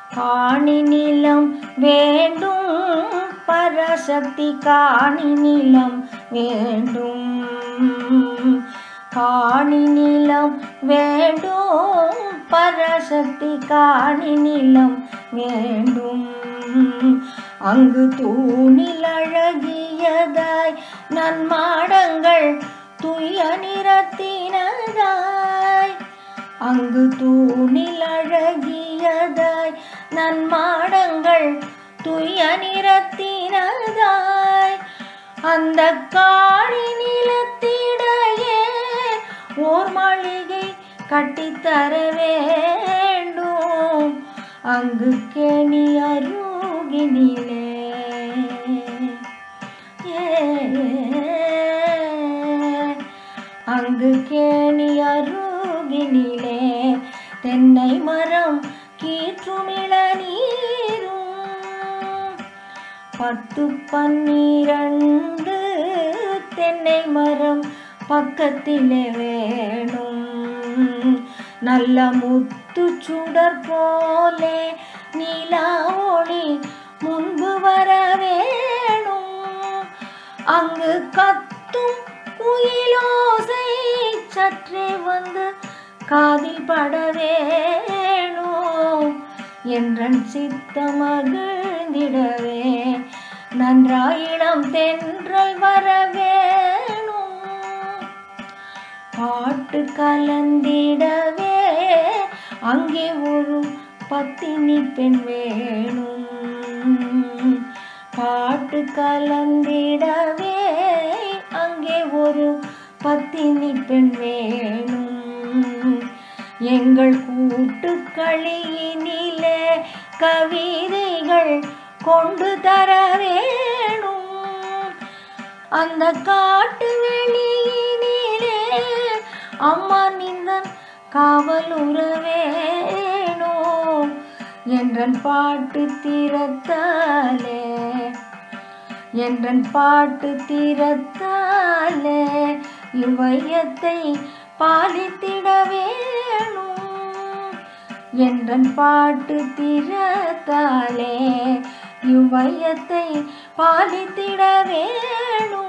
காணி நிலம் வேண்டும் பரசக்தி காணி நிலம் வேண்டும் காணி நிலம் வேண்டும் பரசக்தி காணி நிலம் வேண்டும் அங்கு தூணில் அழகியதாய் நன்மாடங்கள் துய நிறத்தினதாய் அங்கு தூணில் அழகியதாய் நன்மாடங்கள் துய நிறத்தினதாய் அந்த காணி நிலத்திடையே ஓர் மாளிகை கட்டித்தர வேண்டும் அங்கு கேணி அருகினிலே அங்கு கேணி அருகினிலே தென்னை மரம் கீற்றுமிள நீரும் பத்து பன்னிரண்டு தென்னை மரம் பக்கத்திலே வேணும் நல்ல முத்து சுடர் போலே நிலா ஒளி முன்பு வர வேணும் அங்கு கத்தும் குயிலோசை சற்றே வந்து காதில் பட வேணும் என்றன் சித்த மகிழ்ந்திடவே நன்றாயிடம் தென்றல் வர வேணும் பாட்டு கலந்திடவே அங்கே ஒரு பத்தினி பெண் வேணும் பாட்டு கலந்திடவே அங்கே ஒரு பத்தினி பெண் வேணும் எங்கள் கூட்டுக்களியினிலே கவிதைகள் கொண்டு தர வேணும் அந்த காட்டு வெளியினிலே அம்மா நிந்தன் காவலுற வேணும் என்றன் பாட்டு திறத்தாலே என்றன் பாட்டு திறத்தாலே இவ்வையத்தை பாலித்திட வேணும் என்றன் பாட்டு திறத்தாலே இவ்வையத்தை பாலித்திட வேணும்